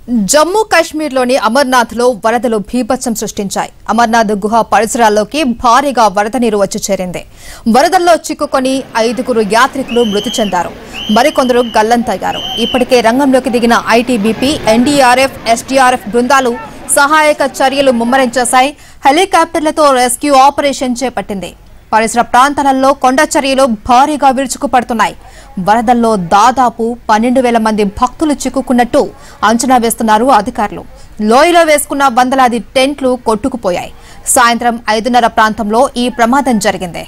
జమ్మూ కాశ్మీర్లోని అమర్నాథ్లో వరదలు భీభత్సం సృష్టించాయి అమర్నాథ్ గుహ పరిసరాల్లోకి భారీగా వరద నీరు వచ్చి చేరింది వరదల్లో చిక్కుకొని ఐదుగురు యాత్రికులు మృతి చెందారు మరికొందరు గల్లంతయ్యారు ఇప్పటికే రంగంలోకి దిగిన ఐటీబీపీ ఎన్డీఆర్ఎఫ్ ఎస్డీఆర్ఎఫ్ బృందాలు సహాయక చర్యలు ముమ్మరం చేశాయి హెలికాప్టర్లతో రెస్క్యూ ఆపరేషన్ చేపట్టింది పరిసర ప్రాంతాలలో కొండ చర్యలు భారీగా విరుచుకుపడుతున్నాయి వరదల్లో దాదాపు పన్నెండు వేల మంది భక్తులు చిక్కుకున్నట్టు అంచనా వేస్తున్నారు అధికారులు లోయలో వేసుకున్న వందలాది టెంట్లు కొట్టుకుపోయాయి సాయంత్రం ఐదున్నర ప్రాంతంలో ఈ ప్రమాదం జరిగింది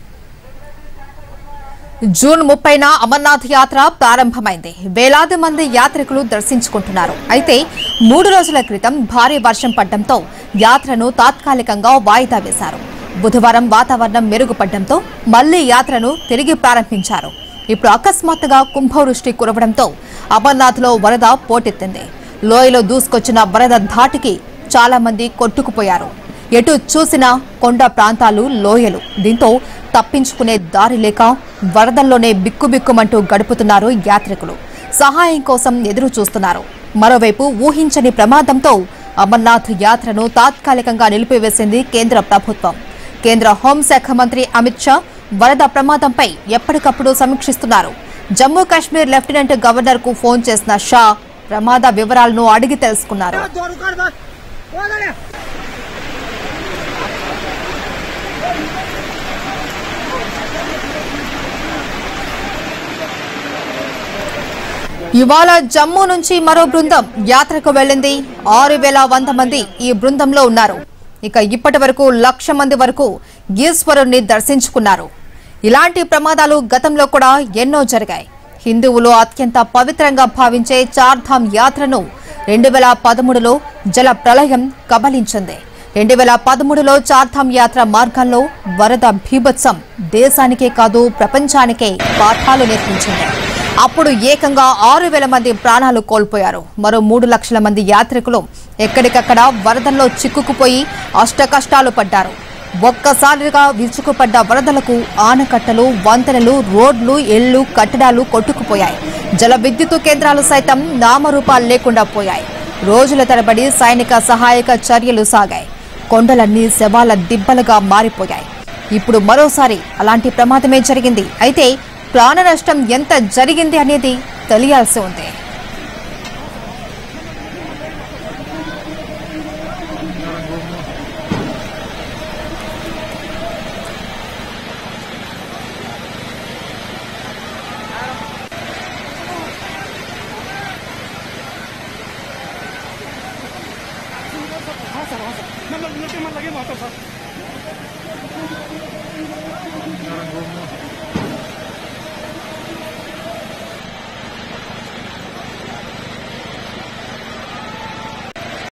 జూన్ ముప్పైన అమర్నాథ్ యాత్ర ప్రారంభమైంది వేలాది మంది యాత్రికులు దర్శించుకుంటున్నారు అయితే మూడు రోజుల క్రితం భారీ వర్షం పడడంతో యాత్రను తాత్కాలికంగా వాయిదా వేశారు బుధవారం వాతావరణం మెరుగుపడడంతో మళ్లీ యాత్రను తిరిగి ప్రారంభించారు ఇప్పుడు అకస్మాత్తుగా కుంభవృష్టి కురవడంతో అమర్నాథ్లో వరద పోటెత్తింది లోయలో దూసుకొచ్చిన వరద ధాటికి చాలా మంది కొట్టుకుపోయారు ఎటు చూసినా కొండ ప్రాంతాలు లోయలు దీంతో తప్పించుకునే దారి లేక వరదల్లోనే బిక్కుబిక్కుమంటూ గడుపుతున్నారు యాత్రికులు సహాయం కోసం ఎదురు చూస్తున్నారు మరోవైపు ఊహించని ప్రమాదంతో అమర్నాథ్ యాత్రను తాత్కాలికంగా నిలిపివేసింది కేంద్ర ప్రభుత్వం కేంద్ర హోంశాఖ మంత్రి అమిత్ షా వరద ప్రమాదంపై ఎప్పటికప్పుడు సమీక్షిస్తున్నారు జమ్మూ కాశ్మీర్ లెఫ్టినెంట్ గవర్నర్ కు ఫోన్ చేసిన షా ప్రమాద వివరాలను అడిగి తెలుసుకున్నారు दो रुको बस वो गया ఇవాళ జమ్మూ నుంచి మరో బృందం యాత్రకు వెళ్ళింది ఆరు వేల వంద మంది ఈ బృందంలో ఉన్నారు ఇక ఇప్పటి వరకు లక్ష మంది వరకు ఈశ్వరుణ్ణి దర్శించుకున్నారు ఇలాంటి ప్రమాదాలు గతంలో కూడా ఎన్నో జరిగాయి హిందువులు అత్యంత పవిత్రంగా భావించే చార్ధామ్ యాత్రను రెండు వేల పదమూడులో జల ప్రళయం కబలించింది రెండు వేల పదమూడులో చార్ధామ్ యాత్ర మార్గంలో వరద భీభత్సం దేశానికే కాదు ప్రపంచానికే పాఠాలు నేర్పించింది అప్పుడు ఏకంగా ఆరు వేల మంది ప్రాణాలు కోల్పోయారు మరో మూడు లక్షల మంది యాత్రికులు ఎక్కడికక్కడ వరదల్లో చిక్కుకుపోయి అష్టకష్టాలు పడ్డారు ఒక్కసారిగా విరుచుకుపడ్డ వరదలకు ఆనకట్టలు వంతెనలు రోడ్లు ఇళ్లు కట్టడాలు కొట్టుకుపోయాయి జల విద్యుత్ కేంద్రాలు సైతం నామరూపాలు లేకుండా పోయాయి రోజుల తరబడి సైనిక సహాయక చర్యలు సాగాయి కొండలన్నీ శవాల దిబ్బలుగా మారిపోయాయి ఇప్పుడు మరోసారి అలాంటి ప్రమాదమే జరిగింది అయితే ప్రాణ నష్టం ఎంత జరిగింది అనేది తెలియాల్సి ఉంది मतलब लगे वहाँ पर सर